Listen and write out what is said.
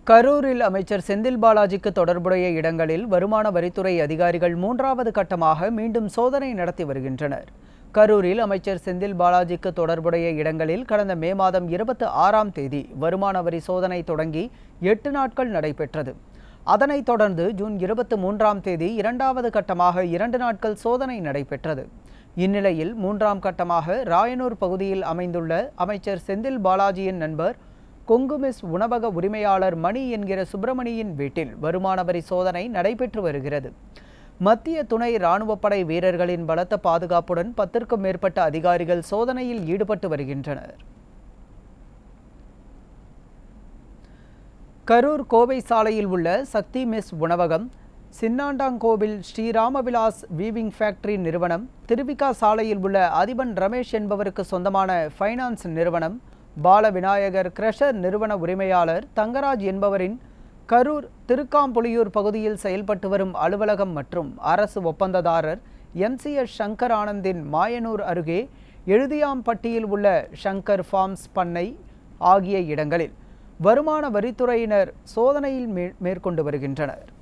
கரூரில் அமைச்சர் செந்தில் பாலாஜிக்கு தொடர்புடைய இடங்களில் வருமான வரித்துறை அதிகாரிகள் மூன்றாவது கட்டமாக மீண்டும் சோதனை நடத்தி வருகின்றனர் கரூரில் அமைச்சர் செந்தில் பாலாஜிக்கு தொடர்புடைய இடங்களில் கடந்த மே மாதம் இருபத்தி ஆறாம் தேதி வருமான வரி சோதனை தொடங்கி எட்டு நாட்கள் நடைபெற்றது அதனைத் தொடர்ந்து ஜூன் இருபத்தி மூன்றாம் தேதி இரண்டாவது கட்டமாக இரண்டு நாட்கள் சோதனை நடைபெற்றது இந்நிலையில் மூன்றாம் கட்டமாக ராயனூர் பகுதியில் அமைந்துள்ள அமைச்சர் செந்தில் பாலாஜியின் நண்பர் கொங்குமிஸ் உணவக உரிமையாளர் மணி என்கிற சுப்பிரமணியின் வீட்டில் வருமான வரி சோதனை நடைபெற்று வருகிறது மத்திய துணை இராணுவப்படை வீரர்களின் பலத்த பாதுகாப்புடன் பத்திற்கும் மேற்பட்ட அதிகாரிகள் சோதனையில் ஈடுபட்டு வருகின்றனர் கரூர் கோவை சாலையில் உள்ள சக்தி மெஸ் உணவகம் சின்னாண்டாங்கோவில் ஸ்ரீராமவிலாஸ் வீவிங் ஃபேக்டரி நிறுவனம் திருவிகா சாலையில் உள்ள அதிபன் ரமேஷ் என்பவருக்கு சொந்தமான ஃபைனான்ஸ் நிறுவனம் பால விநாயகர் கிரஷர் நிறுவன உரிமையாளர் தங்கராஜ் என்பவரின் கரூர் திருக்காம்புலியூர் பகுதியில் செயல்பட்டு வரும் அலுவலகம் மற்றும் அரசு ஒப்பந்ததாரர் எம்சிஎஸ் சங்கர் ஆனந்தின் மாயனூர் அருகே எழுதியாம்பட்டியில் உள்ள சங்கர் ஃபார்ம்ஸ் பண்ணை ஆகிய இடங்களில் வருமான வரித்துறையினர் சோதனையில் மே மேற்கொண்டு வருகின்றனர்